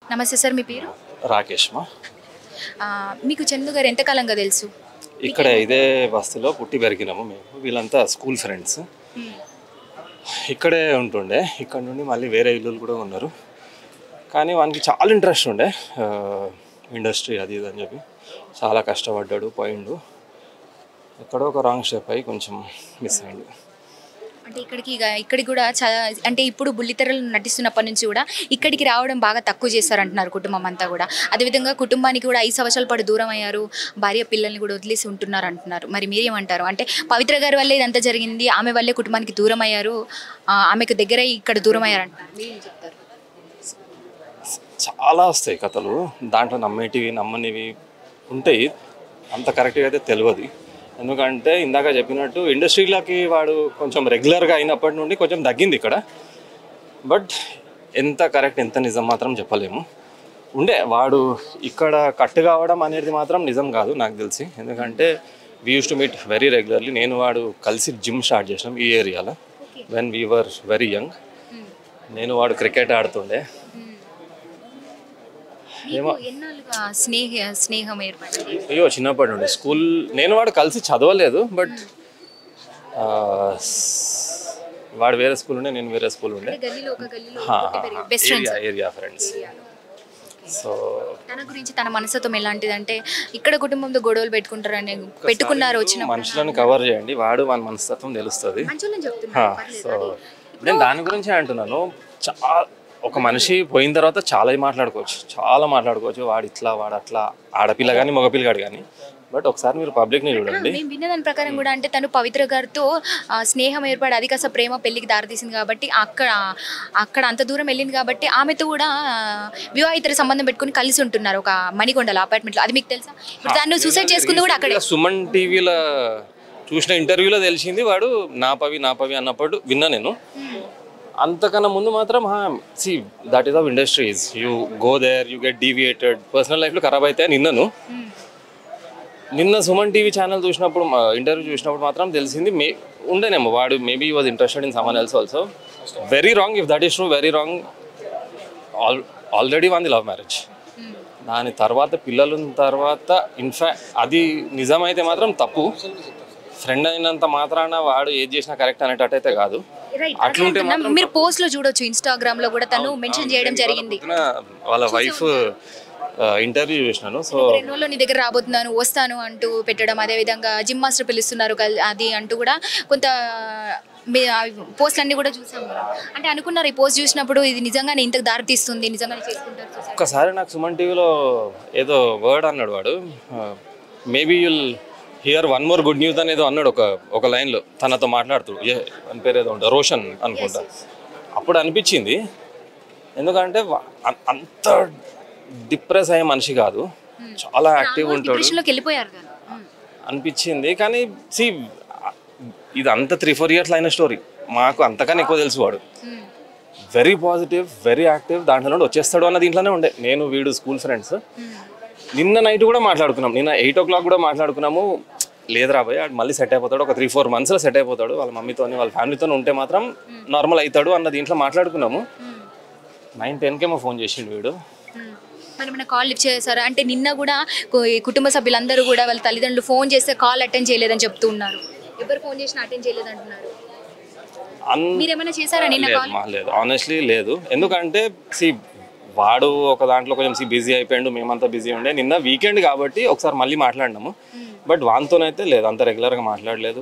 నమస్తే సార్ మీ పేరు రాకేష్ మా ఆ, మీకు చందు గారు ఎంతకాలంగా తెలుసు ఇక్కడ ఇదే బస్తీలో పుట్టి పెరిగినాము మేము వీళ్ళంతా స్కూల్ ఫ్రెండ్స్ ఇక్కడే ఉంటుండే ఇక్కడ నుండి మళ్ళీ వేరే ఇల్లులు కూడా ఉన్నారు కానీ వానికి చాలా ఇంట్రెస్ట్ ఉండే ఇండస్ట్రీ అది ఇది అని చెప్పి చాలా కష్టపడ్డాడు పోయిండు ఎక్కడో ఒక రాంగ్ స్టెప్ అయ్యి కొంచెం మిస్ అయ్యిండు అంటే ఇక్కడికి ఇక ఇక్కడికి కూడా చాలా అంటే ఇప్పుడు బుల్లితెరలు నటిస్తున్నప్పటి నుంచి కూడా ఇక్కడికి రావడం బాగా తక్కువ చేస్తారంటున్నారు కుటుంబం అంతా కూడా అదేవిధంగా కుటుంబానికి కూడా ఐదు సంవత్సరాల పాటు దూరం అయ్యారు భార్య పిల్లల్ని కూడా వదిలేసి ఉంటున్నారు అంటున్నారు మరి మీరేమంటారు అంటే పవిత్ర గారి వల్లే ఇదంతా జరిగింది ఆమె వల్లే కుటుంబానికి దూరం అయ్యారు ఆ, ఆమెకు దగ్గర ఇక్కడ దూరం అయ్యారు అంటున్నారు మీరేం చెప్తారు చాలా వస్తాయి కథలు దాంట్లో నమ్మేటివి నమ్మనివి ఉంటాయి అంత కరెక్ట్గా అయితే తెలియదు ఎందుకంటే ఇందాక చెప్పినట్టు ఇండస్ట్రీలోకి వాడు కొంచెం రెగ్యులర్గా అయినప్పటి నుండి కొంచెం తగ్గింది ఇక్కడ బట్ ఎంత కరెక్ట్ ఎంత నిజం మాత్రం చెప్పలేము ఉండే వాడు ఇక్కడ కట్ కావడం అనేది మాత్రం నిజం కాదు నాకు తెలిసి ఎందుకంటే we use to meet very regularly నేను వాడు కలిసి జిమ్ స్టార్ట్ చేసినాం ఈ ఏరియాలో when we were very young నేను వాడు క్రికెట్ ఆడుతుండే మీకు ఎన్నాళ్ళుగా స్నేహ స్నేహం ఏర్పడింది అయ్యో చిన్నప్పటి నుండి స్కూల్ నేను వాడు కలిసి చదవలేదు బట్ వాడు వేరే స్కూల్ ఉండే నేను వేరే స్కూల్ ఉండే అంటే గల్లీలో ఒక గల్లీలో best area area friends so తన గురించి తన మనస్తత్వం ఎలాంటిదంటే ఇక్కడ కుటుంబంతో గొడవలు పెట్టుకుంటారని పెట్టుకున్నారు వచ్చిన మనుషులను కవర్ చేయండి వాడు మన మనస్తత్వం తెలుస్తుంది మంచోళ్ళని చెప్తున్నా సో నేను దాని గురించే అంటున్నాను చాలా ఒక మనిషి పోయిన తర్వాత చాలా మాట్లాడుకోవచ్చు చాలా మాట్లాడుకోవచ్చు వాడు ఇట్లా వాడు అట్లా ఆడపిల్ల కానీ మగపిల్లగాడు కానీ బట్ ఒకసారి మీరు పబ్లిక్ని చూడండి మేము విన్న దాని ప్రకారం కూడా అంటే తను పవిత్ర గారితో ఆ, స్నేహం ఏర్పడి అది కాస్త ప్రేమ పెళ్లికి దారితీసింది కాబట్టి అక్కడ అక్కడ అంత దూరం వెళ్ళింది కాబట్టి ఆమెతో కూడా ఆ, వివాహితర సంబంధం పెట్టుకుని కలిసి ఉంటున్నారు ఒక మణికొండల అపార్ట్మెంట్లో అది మీకు తెలుసా ఇప్పుడు తను సూసైడ్ చేసుకుంది కూడా అక్కడే ఇలా సుమన్ టీవీలో చూసిన ఇంటర్వ్యూలో తెలిసింది వాడు నా పవి నా పవి అన్నప్పుడు విన్నా నేను అంతకన్నా ముందు మాత్రం see that is of industries you go there you get deviated personal లైఫ్లో ఖరాబ్ అయితే నిన్నను నిన్న సుమన్ టీవీ ఛానల్ చూసినప్పుడు ఇంటర్వ్యూ చూసినప్పుడు మాత్రం తెలిసింది మే ఉండేనేమో వాడు maybe was interested in someone else also very wrong if that is true very wrong all already one the love marriage దాని తర్వాత పిల్లలు ఉన్న తర్వాత ఇన్ఫాక్ట్ అది నిజమైతే మాత్రం తప్పు ఫ్రెండ్ అయినంత మాత్రాన వాడు ఏది చేసినా కరెక్ట్ అనేటట్టయితే కాదు రైట్ అట్లుంటే మాత్రం మీరు పోస్ట్ లో చూడొచ్చు ఇన్స్టాగ్రామ్ లో కూడా తను మెన్షన్ చేయడం జరిగింది పొద్దున వాళ్ళ వైఫ్ ఇంటర్వ్యూ చూసినాను సో రెండు రోజుల్లో నీ దగ్గర రాబోతున్నాను వస్తాను అంటూ పెట్టడం అదే విధంగా జిమ్ మాస్టర్ పిలుస్తున్నారు కల్- అది అంటూ కూడా కొంత పోస్ట్లు అన్ని కూడా చూసాం మనం. అంటే అనుకున్నారు ఈ పోస్ట్ చూసినప్పుడు ఇది నిజంగానే ఇంతకు దారి తీస్తుంది నిజంగానే చేసుకుంటారు suicide. ఒక్కసారి నాకు సుమన్ టీవీలో ఏదో వర్డ్ అన్నాడు వాడు maybe you'll hear one more good news అనేది అన్నాడు ఒక ఒక లైన్లో తనతో మాట్లాడుతూ ఏ అని పేరు ఏదో ఉంటుంది రోషన్ అనుకుంటా అప్పుడు అనిపించింది ఎందుకంటే వా- అం- అంత డిప్రెస్ అయ్యే మనిషి కాదు చాలా యాక్టివ్ ఉంటాడు Depression లోకి వెళ్ళిపోయారు కదా ఉమ్. అనిపించింది కానీ సి ఇది అంత త్రీ ఫోర్ ఇయర్స్ అయిన స్టోరీ మాకు అంతకన్నా ఎక్కువ తెలుసు వాడు um. Very positive very active దాంట్లో నుండి వచ్చేస్తాడు అన్న దీంట్లోనే ఉండే నేను వీడు స్కూల్ ఫ్రెండ్స్ నిన్న నైట్ కూడా మాట్లాడుకున్నాం నిన్న ఎయిట్ ఓ క్లాక్ కూడా మాట్లాడుకున్నాము లేదురా భయ్ ఆడు మళ్ళీ సెట్ అయిపోతాడు ఒక త్రీ ఫోర్ మంత్స్లో సెట్ అయిపోతాడు వాళ్ళ మమ్మీతో వాళ్ళ ఫ్యామిలీతో ఉంటే మాత్రం నార్మల్ అవుతాడు అన్న దీంట్లో మాట్లాడుకున్నాము నైన్ టెన్కేమో ఫోన్ చేసిండు వీడు ఉమ్. మరి మన కాల్ లిఫ్ట్ చేశారు అంటే నిన్న కూడా కు- ఈ కుటుంబ సభ్యులందరూ కూడా వాళ్ళ తల్లిదండ్రులు ఫోన్ చేస్తే కాల్ అటెండ్ చేయలేదని చెప్తూ ఉన్నారు ఎవరు ఫోన్ చేసినా అటెండ్ చేయలేదు అంటున్నారు అన్ మీరేమైనా చేశారా నిన్న లేదు కాల్ మా లేదు ఆనెస్ట్లీ లేదు ఎందుకంటే సి వాడు ఒక దాంట్లో కొంచెం సి బిజీ అయిపోయాడు మేమంతా బిజీ ఉండే నిన్న వీకెండ్ కాబట్టి ఒకసారి మళ్ళీ మాట్లాడినాము బట్ వానితోనైతే లేదు అంత రెగ్యులర్గా మాట్లాడలేదు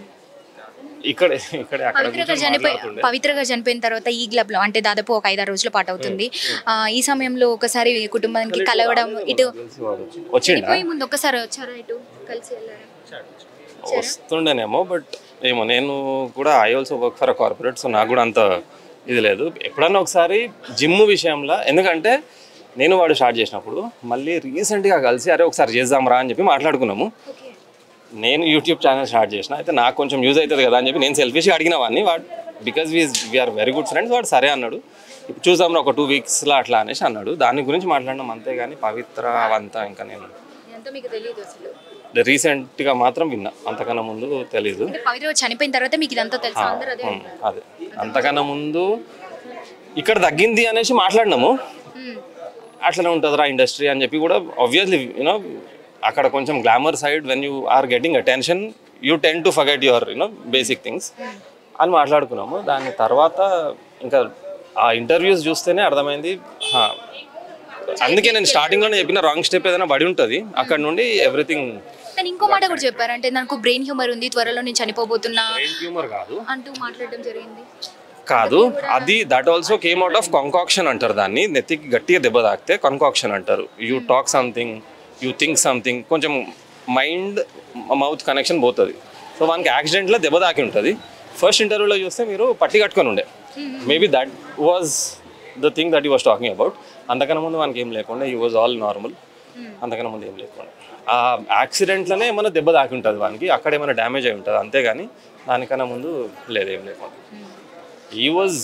ఇక్కడ ఇక్కడ అక్కడ పవిత్ర గారు చనిపోయి పవిత్ర గారు చనిపోయిన తర్వాత ఈ క్లబ్ లో అంటే దాదాపు ఒక ఐదారు రోజుల పాటు అవుతుంది ఆ, ఈ సమయంలో ఒకసారి కుటుంబానికి కలవడం ఇటు వచ్చిండ పోయి ముందు ఒక్కసారి వచ్చారా ఇటు కలిసి వెళ్ళారా వస్తుండేనేమో బట్ ఏమో నేను కూడా I also work for a corporate so నాకు కూడా అంత ఇది లేదు ఎప్పుడన్నా ఒకసారి జిమ్ విషయంలో ఎందుకంటే నేను వాడు స్టార్ట్ చేసినప్పుడు మళ్ళీ రీసెంట్గా కలిసి అరే ఒకసారి చేద్దాం రా అని చెప్పి మాట్లాడుకున్నాము ఓకే నేను యూట్యూబ్ ఛానల్ స్టార్ట్ చేసిన అయితే నాకు కొంచెం యూజ్ అవుతుంది కదా అని చెప్పి నేను సెల్ఫిష్గా అడిగిన వాడిని వాడు because we we're very good friends వాడు సరే అన్నాడు ఇప్పుడు చూద్దాం ఒక టూ వీక్స్లో అట్లా అనేసి అన్నాడు దాని గురించి మాట్లాడినాం అంతేగాని పవిత్ర అవంతా ఇంకా నేను ఇదంతా మీకు తెలియదు అసలు రీసెంట్గా మాత్రం విన్నా అంతకన్నా ముందు తెలీదు అంటే పవిత్ర గారు చనిపోయిన తర్వాత మీకు ఇదంతా తెలుసు అందరూ అదే ఉమ్, అదే అంతకన్నా ముందు ఇక్కడ తగ్గింది అనేసి మాట్లాడినాము ఉమ్. అట్లనే ఉంటుందిరా ఇండస్ట్రీ అని చెప్పి కూడా ఆబ్వియస్లీ యూనో అక్కడ కొంచెం glamour side when you are getting attention you tend to forget your you know basic things అని మాట్లాడుకున్నాము దాని తర్వాత ఇంకా ఆ ఇంటర్వ్యూస్ చూస్తేనే అర్థమైంది హా, అందుకే నేను స్టార్టింగ్లోనే చెప్పిన రాంగ్ స్టెప్ ఏదైనా పడి ఉంటుంది అక్కడ నుండి ఎవ్రీథింగ్ కానీ ఇంకో మాట కూడా చెప్పారు అంటే నాకు బ్రెయిన్ హ్యూమర్ ఉంది త్వరలో నేను చనిపోబోతున్నా హ్యూమర్ కాదు అంటూ మాట్లాడడం జరిగింది కాదు అది that also came out of concussion అంటారు దాన్ని నెత్తికి గట్టిగా దెబ్బ తాకితే కాంకాక్షన్ అంటారు you talk something you think something కొంచెం మైండ్ మౌత్ కనెక్షన్ పోతుంది సో వానికి యాక్సిడెంట్లో దెబ్బ తాకి ఉంటుంది ఫస్ట్ ఇంటర్వ్యూలో చూస్తే మీరు పట్టి కట్టుకొని ఉండే maybe that was the thing that you was talking about అంతకన్నా ముందు మనకి ఏం లేకుండా యూ వాజ్ ఆల్ నార్మల్ అంతకన్నా ముందు ఏం లేకుండా ఆ యాక్సిడెంట్లోనే ఏమైనా దెబ్బ తాకి ఉంటుంది వానికి అక్కడ ఏమైనా డ్యామేజ్ అయి ఉంటుంది అంతేగాని దానికన్నా ముందు లేదు ఏం లేకుండా ఈ వాజ్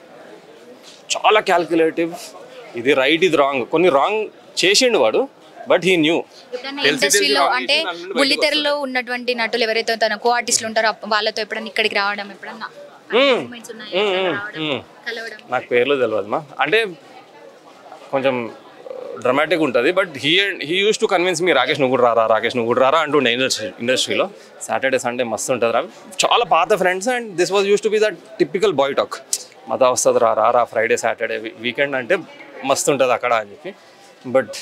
చాలా క్యాల్కులేటివ్ ఇది రైట్ ఇది రాంగ్ కొన్ని రాంగ్ చేసిండు వాడు బట్ హీ న్యూ ఎప్పుడన్నా తెలిసి తెలిసి ఇండస్ట్రీలో wrong అంటే చేసిన దాని నుండి బుల్లితెరలో ఉన్నటువంటి నటులు ఎవరైతే తన కో ఆర్టిస్టులు ఉంటారో అప్ప- వాళ్ళతో ఎప్పుడన్నా ఇక్కడికి రావడం ఎప్పుడన్నా moments ఉన్నాయా? ఎప్పుడన్నా రావడం, కలవడం నాకు పేర్లు తెలియదు మా అంటే కొంచెం డ్రమాటిక్ ఉంటుంది but he he use to convince me Rakesh నువ్వు కూడా రారా రాకేష్ నువ్వు కూడా రారా అంటుండే ఇండస్ట్రీ ఇండస్ట్రీలో సాటర్డే సండే మస్తు ఉంటుంది రా చాలా పాత friends and this was use to be that typical boy talk మత వస్తుంది రా రా రా ఫ్రైడే సాటర్డే వీకెండ్ అంటే మస్తు ఉంటుంది అక్కడ అని చెప్పి బట్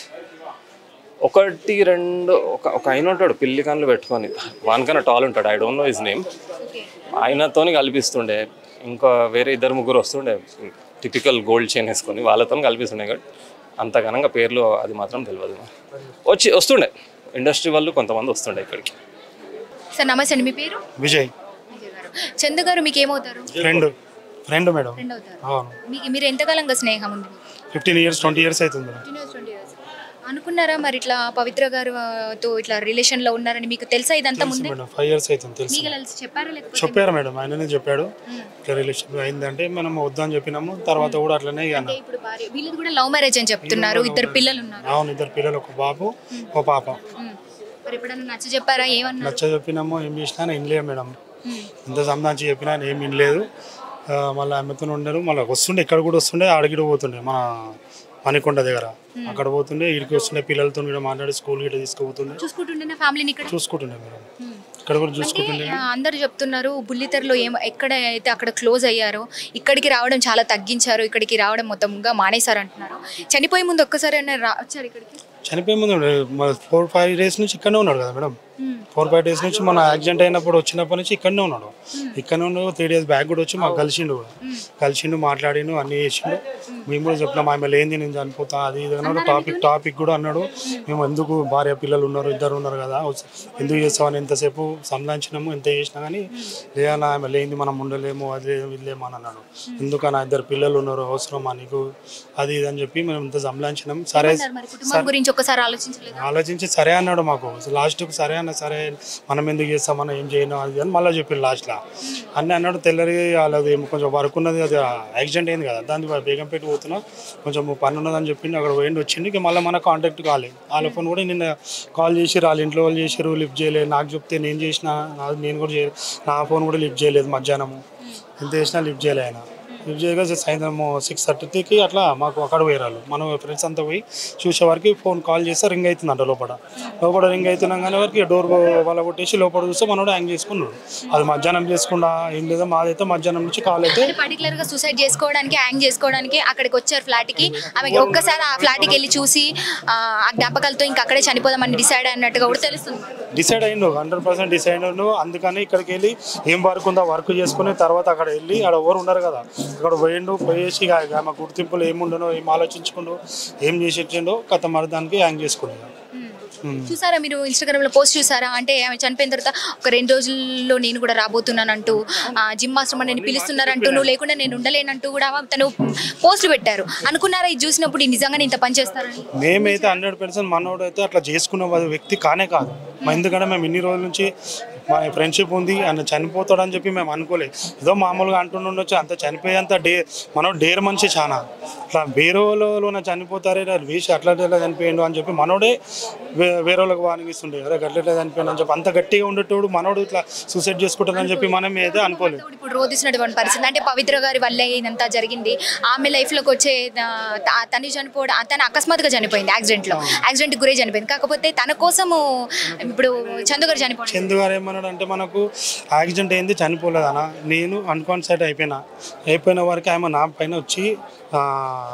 ఒకటి రెండు ఒక ఒక ఆయన ఉంటాడు పిల్లి కన్నులు పెట్టుకొని వానికన్నా టాల్ ఉంటాడు I don't know his name okay ఆయనతోని కల్పిస్తుండే ఇంకా వేరే ఇద్దరు ముగ్గురు వస్తుండే టిపికల్ గోల్డ్ చైన్ వేసుకొని వాళ్ళతో కల్పిస్తుండే కాబట్టి అంత ఘనంగా పేర్లు అది మాత్రం తెలియదు వచ్చి వస్తుండే ఇండస్ట్రీ వాళ్ళు కొంతమంది వస్తుండే ఇక్కడికి సార్ నమస్తే అండి మీ పేరు విజయ్ విజయ్ గారు. చందు గారు మీకు ఏమవుతారు ఫ్రెండ్ ఫ్రెండ్ మేడం ఫ్రెండ్ అవుతారు అవును మీకు మీరు ఎంతకాలంగా స్నేహం ఉంది ఫిఫ్టీన్ ఇయర్స్ ట్వంటీ ఇయర్స్ అవుతుంది madam fifteen years twenty years అనుకున్నారా మరి ఇట్లా పవిత్ర గారు ఆ, తో ఇట్లా రిలేషన్ లో ఉన్నారని మీకు తెలుసా ఇదంతా ముందే మేడం ఫైవ్ ఇయర్స్ అవుతుంది తెలుసు మీకు కలిసి చెప్పారా లేకపోతే చెప్పారు మేడం ఆయననే చెప్పాడు ఇట్లా రిలేషన్ అయిందంటే మనం వద్దని చెప్పినాము తర్వాత కూడా అట్లనే ఇక అన్న. ఇప్పుడు భార్య వీళ్ళది కూడా లవ్ మ్యారేజ్ అని చెప్తున్నారు ఇద్దరు పిల్లలు ఉన్నారు అవును ఇద్దరు పిల్లలు ఒక బాబు ఒక పాప ఉమ్. మరి ఎప్పుడన్నా నచ్చ చెప్పారా ఏమన్నారు నచ్చ చెప్పినాము ఏం చేసినా వినలేదు మేడం ఉమ్. ఎంత సంబంధించి చెప్పినా ఏం వినలేదు ఆ, మళ్ళీ ఆమెతో ఉండరు మళ్ళీ వస్తుండే ఇక్కడ కూడా వస్తుండే ఆడగిడ పోతుండే మన మణికొండ దగ్గర అక్కడ పోతుండే ఇక్కడికి వస్తుండే పిల్లలతో కూడా మాట్లాడి స్కూల్ గిట్ట తీసుకుపోతుండే చూసుకుంటుండే ఫ్యామిలీని ఇక్కడ చూసుకుంటుండే మేడం ఉమ్. ఇక్కడ కూడా అంటే చూసుకుంటుండే ఆ, అందరూ చెప్తున్నారు బుల్లితెరలో ఏం ఎక్కడ అయితే అక్కడ క్లోజ్ అయ్యారో ఇక్కడికి రావడం చాలా తగ్గించారు ఇక్కడికి రావడం మొత్తంగా మానేశారు అంటున్నారు చనిపోయే ముందు ఒక్కసారి అయినా రా వచ్చారు ఇక్కడికి చనిపోయే ముందు ఫోర్ ఫైవ్ డేస్ నుంచి ఇక్కడనే ఉన్నాడు కదా madam um. Four five days నుంచి మన యాక్సిడెంట్ అయినప్పుడు వచ్చినప్పటి నుంచి ఇక్కడనే ఉన్నాడు ఇక్కడనే ఉన్నాడు త్రీ డేస్ బ్యాక్ కూడా వచ్చి మాకు కలిసిండు కూడా కలిసిండు మాట్లాడిండు అన్ని చేసిండు మేము కూడా చెప్పినాం ఆమె లేనిది నేను చనిపోతా అది ఇది అన్నాడు టాపిక్ టాపిక్ కూడా అన్నాడు మేము ఎందుకు భార్య పిల్లలు ఉన్నారు ఇద్దరు ఉన్నారు కదా ఎందుకు చేస్తామని ఎంతసేపు సంలాంచినాము ఎంత చేసినా కానీ లేదన్నా ఆమె లేనిది మనం ఉండలేము అది లేదు ఇది లేము అని అన్నాడు ఎందుకన్నా ఇద్దరు పిల్లలు ఉన్నారు అవసరమా నీకు అది ఇది అని చెప్పి మేము ఇంత సంలాంచినాం సరే మరి కుటుంబం గురించి ఒక్కసారి ఆలోచించలేదు ఆలోచించి సరే అన్నాడు మాకు లాస్ట్కి సరే అన్న సరే మనం ఎందుకు చేస్తాం మనం ఏం చేయను అది అని మళ్ళీ చెప్పారు లాస్ట్లో అన్నీ అన్నాడు తెల్లరి వాళ్ళది ఏమో కొంచెం వర్క్ ఉన్నది అది యాక్సిడెంట్ అయింది కదా దాన్ని బేగంపేట పోతున్నా కొంచెం పని ఉన్నదని చెప్పింది అక్కడ పోయిండి వచ్చింది ఇక మళ్ళీ మన కాంటాక్ట్ కాలేదు వాళ్ళ ఫోన్ కూడా నిన్న కాల్ చేసి వాళ్ళ ఇంట్లో వాళ్ళు చేసారు లిఫ్ట్ చేయలేదు నాకు చెప్తే నేను చేసిన నాది నేను కూడా చేయలేదు నా ఫోన్ కూడా లిఫ్ట్ చేయలేదు మధ్యాహ్నము ఎంత చేసినా లిఫ్ట్ చేయలే ఆయన లిఫ్ట్ చేయగా సాయంత్రం సిక్స్ థర్టీకి అట్లా మాకు అక్కడ పోయారు మనం ఫ్రెండ్స్ అంతా పోయి చూసే వరకు ఫోన్ కాల్ చేస్తే రింగ్ అవుతుందంట లోపల లోపల రింగ్ అవుతున్నాం కానీ వరకు డోర్ వాళ్ళ కొట్టేసి లోపల చూస్తే మనోడు హ్యాంగ్ చేసుకున్నాడు అది మధ్యాహ్నం చేసుకుండా ఏం లేదా మాదైతే మధ్యాహ్నం నుంచి కాల్ అయితే పర్టికులర్ గా సూసైడ్ చేసుకోవడానికి హ్యాంగ్ చేసుకోవడానికి అక్కడికి వచ్చారు ఫ్లాట్ కి ఆమె ఒక్కసారి ఆ ఫ్లాట్ కి వెళ్ళి చూసి ఆ ఆ జ్ఞాపకాలతో ఇంకా అక్కడే చనిపోదామని డిసైడ్ అన్నట్టుగా కూడా తెలుస్తుంది డిసైడ్ అయ్యిండు హండ్రెడ్ పర్సెంట్ డిసైడ్ అయ్యిండు అందుకని ఇక్కడికి వెళ్ళి ఏం వర్క్ ఉందో వర్క్ చేసుకుని తర్వాత అక్కడ వెళ్ళి అక్కడ ఎవరు ఉన్నారు కదా అక్కడ పోయిండు పోయేసి ఇక ఆమె గుర్తింపులు ఏముండనో ఏం ఆలోచించుకుండో ఏం చేసి ఇచ్చిండో కథ మరి దానికి హ్యాంగ్ చేసుకున్నాడు చూసారా మీరు ఇన్స్టాగ్రామ్ లో పోస్ట్ చూసారా అంటే ఆమె చనిపోయిన తర్వాత ఒక రెండు రోజుల్లో నేను కూడా రాబోతున్నాను అంటూ జిమ్ మాస్టర్ నేను పిలుస్తున్నారంటూ నువ్వు లేకుండా నేను ఉండలేనంటూ కూడా తను పోస్టులు పెట్టారు అనుకున్నారా ఇది చూసినప్పుడు ఇది నిజంగా ఇంత పని చేస్తారని మేమైతే హండ్రెడ్ పర్సెంట్ మనోడు అయితే అట్లా చేసుకున్న వ్యక్తి కానే కాదు మా ఎందుకంటే మేము ఇన్ని రోజుల నుంచి మా ఫ్రెండ్షిప్ ఉంది ఆయన చనిపోతాడని చెప్పి మేము అనుకోలేదు ఏదో మామూలుగా అంటుండొచ్చు అంత చనిపోయేంత డే మనోడు డేర్ మనిషి చాలా ఇట్లా వేరే వాళ్ళలోన చనిపోతారే వేసి అట్లా ఇట్లా చనిపోయిండు అని చెప్పి మనోడే వే- వేరే వాళ్ళకి వానిగిస్తుండే అరే గట్ల ఇట్లా చనిపోయిండు అని చెప్పి అంత గట్టిగా ఉండేటోడు మనోడు ఇట్లా సూసైడ్ చేసుకుంటాడని చెప్పి మనం అయితే అనుకోలేదు ఇప్పుడు రోధిస్తున్నటువంటి పరిస్థితి అంటే పవిత్ర గారి వల్లే ఇదంతా జరిగింది ఆమె లైఫ్లోకి వచ్చే ఆ, త- తను చనిపోవడం తను అకస్మాత్తుగా చనిపోయింది యాక్సిడెంట్లో యాక్సిడెంట్ గురే చనిపోయింది కాకపోతే తన కోసము ఇప్పుడు చందు గారు చనిపోవడం చందు గారు ఏమన్నాడు అంటే మనకు యాక్సిడెంట్ అయింది చనిపోలేదన్న నేను అన్కాన్సైట్ అయిపోయినా అయిపోయిన వరకు ఆమె నా పైన వచ్చి ఆ,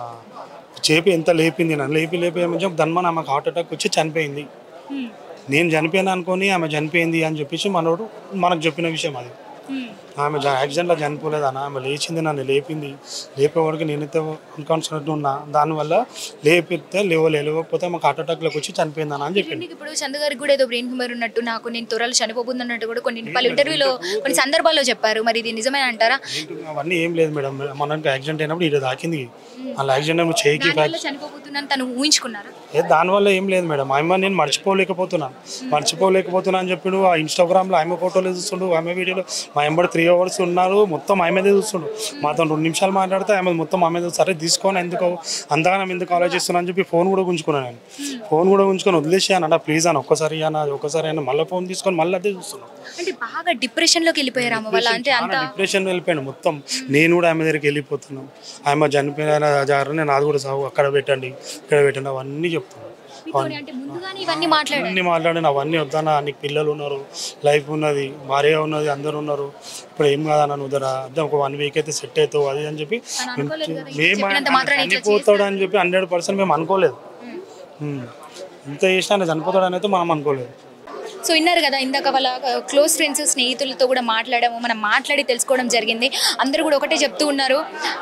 చేపి ఎంత లేపింది నన్ను లేపి లేపి ఏమో ధన్మన్ ఆమెకు హార్ట్ అటాక్ వచ్చి చనిపోయింది నేను చనిపోయాను అనుకొని ఆమె చనిపోయింది అని చెప్పేసి మనోడు మనకు చెప్పిన విషయం అది ఆమె జ- యాక్సిడెంట్లో చనిపోలేదన్న ఆమె లేచింది నన్ను లేపింది లేపే వరకు నేనైతే అన్కాన్షియస్ ఉన్నా దానివల్ల లేపితే లేవలే లేవకపోతే మాకు హార్ట్ అటాక్లోకి వచ్చి చనిపోయిందన్న అని చెప్పింది నీకు ఇప్పుడు చందు గారికి కూడా ఏదో బ్రెయిన్ హ్యూమర్ ఉన్నట్టు నాకు నేను త్వరలో చనిపోతుంది అన్నట్టు కూడా కొన్ని పలు ఇంటర్వ్యూలో కొన్ని సందర్భాల్లో చెప్పారు మరి ఇది నిజమే అంటారా అవన్నీ ఏం లేదు మేడం మనకి యాక్సిడెంట్ అయినప్పుడు ఇది దాకింది అలా యాక్సిడెంట్ అయినప్పుడు చేయికి దానివల్ల చనిపోతున్నాను తను ఊహించుకున్నారా ఏ దానివల్ల ఏం లేదు మేడం ఆమె నేను మర్చిపోలేకపోతున్నాను మర్చిపోలేకపోతున్నా అని చెప్పి ఆ ఇన్స్టాగ్రామ్లో ఆమె ఫోటోలు చూస్తుండు ఆమె వీడియోలో మా ఎంబడి త్రీ అవర్స్ ఉన్నారు మొత్తం ఆమెదే చూస్తుండు మాతో రెండు నిమిషాలు మాట్లాడితే ఆమె మొత్తం ఆమె సరే తీసుకొని ఎందుకు అంతగానం ఎందుకు ఆలోచిస్తున్నా అని చెప్పి ఫోన్ కూడా ఉంచుకున్నాను నేను ఫోన్ కూడా ఉంచుకొని వదిలేసాను అంటే ప్లీజ్ అని ఒక్కసారి అన్న ఒక్కసారి అయినా మళ్ళీ ఫోన్ తీసుకొని మళ్ళీ అదే చూస్తున్నాను అంటే బాగా డిప్రెషన్లోకి వెళ్ళిపోయారు అమ్మ వాళ్ళ అంటే అంత డిప్రెషన్ వెళ్ళిపోయాను మొత్తం నేను కూడా ఆమె దగ్గరికి వెళ్ళిపోతున్నాను ఆమె చనిపోయిన జాగ్రత్త నాది కూడా సాగు అక్కడ పెట్టండి ఇక్కడ పెట్టండి అవన్నీ చెప్తున్నాను మీతోని అంటే ముందుగానే ఇవన్నీ మాట్లాడారు అన్ని మాట్లాడిన అవన్నీ వద్దానా నీకు పిల్లలు ఉన్నారు లైఫ్ ఉన్నది భార్య ఉన్నది అందరు ఉన్నారు ఇప్పుడు ఏం కాదన్న నువ్వు ధర అర్థం ఒక వన్ వీక్ అయితే సెట్ అవుతావు అది అని చెప్పి అనుకోలేదు కదా, ఇది మేము చెప్పినంత మాత్రాన ఇట్లా చనిపోతాడు అని చెప్పి హండ్రెడ్ పర్సెంట్ మేము అనుకోలేదు ఉమ్. ఇంత చేసినా ఆయన చనిపోతాడు అని అయితే మనం అనుకోలేదు సో విన్నారు కదా ఇందాక వాళ్ళ క్లోజ్ ఫ్రెండ్స్ స్నేహితులతో కూడా మాట్లాడము మనం మాట్లాడి తెలుసుకోవడం జరిగింది అందరూ కూడా ఒకటే చెప్తూ ఉన్నారు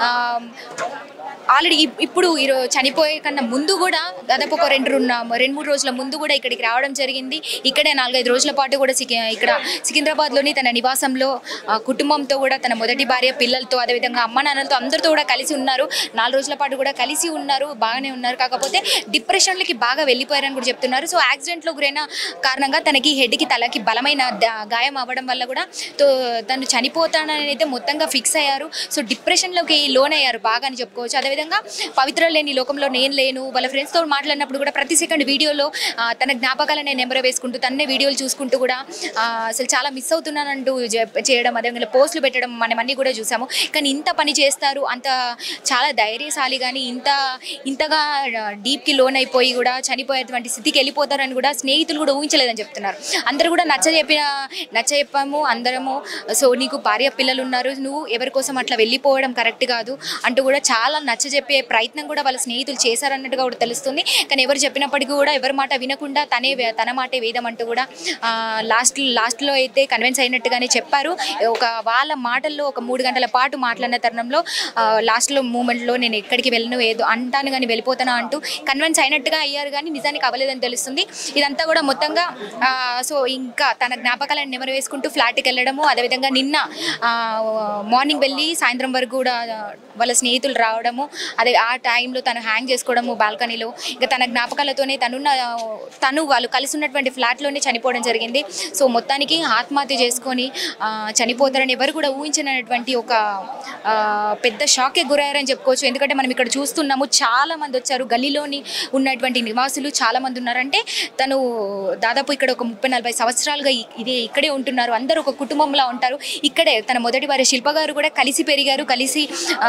ఆల్రెడీ ఇప్పుడు ఈరో చనిపోయే కన్నా ముందు కూడా దాదాపు ఒక రెండు రెండు రెండు మూడు రోజుల ముందు కూడా ఇక్కడికి రావడం జరిగింది ఇక్కడే నాలుగైదు రోజుల పాటు కూడా సికి ఇక్కడ సికింద్రాబాద్లోని తన నివాసంలో ఆ, కుటుంబంతో కూడా తన మొదటి భార్య పిల్లలతో అదేవిధంగా అమ్మ నాన్నలతో అందరితో కూడా కలిసి ఉన్నారు నాలుగు రోజుల పాటు కూడా కలిసి ఉన్నారు బాగానే ఉన్నారు కాకపోతే డిప్రెషన్లకి బాగా వెళ్ళిపోయారని కూడా చెప్తున్నారు సో యాక్సిడెంట్లో గురైన కారణంగా తనకి హెడ్కి తలకి బలమైన ద- గాయం అవ్వడం వల్ల కూడా తో తను చనిపోతానని అయితే మొత్తంగా ఫిక్స్ అయ్యారు సో డిప్రెషన్లోకి లోన్ అయ్యారు బాగా అని చెప్పుకోవచ్చు అదేవిధంగా పవిత్ర లేని లోకంలో నేను లేను వాళ్ళ ఫ్రెండ్స్తో మాట్లాడినప్పుడు కూడా ప్రతి సెకండ్ వీడియోలో ఆ, తన జ్ఞాపకాలనే నెంబర్ వేసుకుంటూ తన్నే వీడియోలు చూసుకుంటూ కూడా ఆ, అసలు చాలా మిస్ అవుతున్నానంటూ చెప్- చేయడం అదేవిధంగా పోస్టులు పెట్టడం మనం అన్నీ కూడా చూసాము కానీ ఇంత పని చేస్తారు అంత చాలా ధైర్యశాలి కానీ ఇంత ఇంతగా డీప్కి లోన్ అయిపోయి కూడా చనిపోయేటువంటి స్థితికి వెళ్ళిపోతారని కూడా స్నేహితులు కూడా ఊహించలేదని చెప్తున్నారు అందరూ కూడా నచ్చ చెప్పిన నచ్చ చెప్పాము అందరము సో నీకు భార్య పిల్లలు ఉన్నారు నువ్వు ఎవరి కోసం అట్లా వెళ్ళిపోవడం కరెక్ట్ కాదు అంటూ కూడా చాలా నచ్చ చెప్పే ప్రయత్నం కూడా వాళ్ళ స్నేహితులు చేశారన్నట్టుగా కూడా తెలుస్తుంది కానీ ఎవరు చెప్పినప్పటికీ కూడా ఎవరి మాట వినకుండా తనే వే- తన మాటే వేదం అంటూ కూడా లాస్ట్ లాస్ట్లో అయితే కన్విన్స్ అయినట్టుగానే చెప్పారు ఒక వాళ్ళ మాటల్లో ఒక మూడు గంటల పాటు మాట్లాడిన తరుణంలో లాస్ట్లో మూమెంట్లో నేను ఎక్కడికి వెళ్ళను ఏదో అంటాను కానీ వెళ్ళిపోతాను అంటూ కన్విన్స్ అయినట్టుగా అయ్యారు కానీ నిజానికి అవ్వలేదని తెలుస్తుంది ఇదంతా కూడా మొత్తంగా ఆ, సో ఇంకా తన జ్ఞాపకాలను నెమరు వేసుకుంటూ ఫ్లాట్కి వెళ్ళడము అదేవిధంగా నిన్న ఆ, మార్నింగ్ వెళ్ళి సాయంత్రం వరకు కూడా వాళ్ళ స్నేహితులు రావడము అదే ఆ టైంలో తను హ్యాంగ్ చేసుకోవడము బాల్కనీలో ఇంకా తన జ్ఞాపకాలతోనే తనున్న తను వాళ్ళు కలిసి ఉన్నటువంటి ఫ్లాట్లోనే చనిపోవడం జరిగింది సో మొత్తానికి ఆత్మహత్య చేసుకొని ఆ, చనిపోతారని ఎవరు కూడా ఊహించినటువంటి ఒక ఆ, పెద్ద షాకే గురయ్యారని చెప్పుకోవచ్చు ఎందుకంటే మనం ఇక్కడ చూస్తున్నాము చాలా మంది వచ్చారు గల్లీలోని ఉన్నటువంటి నివాసులు చాలా మంది ఉన్నారంటే తను దాదాపు ఇక్కడ ఒక ముప్పై నలభై సంవత్సరాలుగా ఇ- ఇదే ఇక్కడే ఉంటున్నారు అందరూ ఒక కుటుంబంలా ఉంటారు ఇక్కడే తన మొదటి వారి శిల్ప గారు కూడా కలిసి పెరిగారు కలిసి ఆ,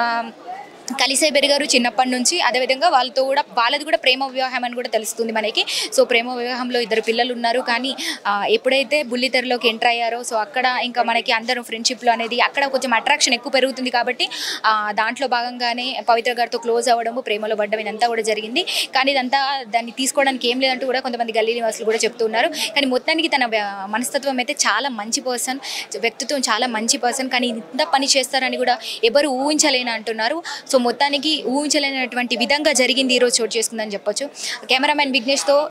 కలిసే పెరిగారు చిన్నప్పటి నుంచి అదేవిధంగా వాళ్ళతో కూడా వాళ్ళది కూడా ప్రేమ వివాహం అని కూడా తెలుస్తుంది మనకి సో ప్రేమ వివాహంలో ఇద్దరు పిల్లలు ఉన్నారు కానీ ఆ, ఎప్పుడైతే బుల్లితెరలోకి ఎంటర్ అయ్యారో సో అక్కడ ఇంకా మనకి అందరూ ఫ్రెండ్షిప్లో అనేది అక్కడ కొంచెం అట్రాక్షన్ ఎక్కువ పెరుగుతుంది కాబట్టి ఆ, దాంట్లో భాగంగానే పవిత్ర గారితో క్లోజ్ అవ్వడము ప్రేమలో పడ్డం ఇదంతా కూడా జరిగింది కానీ ఇదంతా దాన్ని తీసుకోవడానికి ఏం లేదంటూ కూడా కొంతమంది గల్లీ నివాసులు కూడా చెప్తున్నారు కానీ మొత్తానికి తన వ్య- మనస్తత్వం అయితే చాలా మంచి పర్సన్ వ్యక్తిత్వం చాలా మంచి పర్సన్ కానీ ఇంత పని చేస్తారని కూడా ఎవరు ఊహించలేని అంటున్నారు సో మొత్తానికి ఊహించలేనటువంటి విధంగా జరిగింది ఈరోజు చోటు చేసుకుందని చెప్పొచ్చు కెమెరామెన్ విఘ్నేష్తో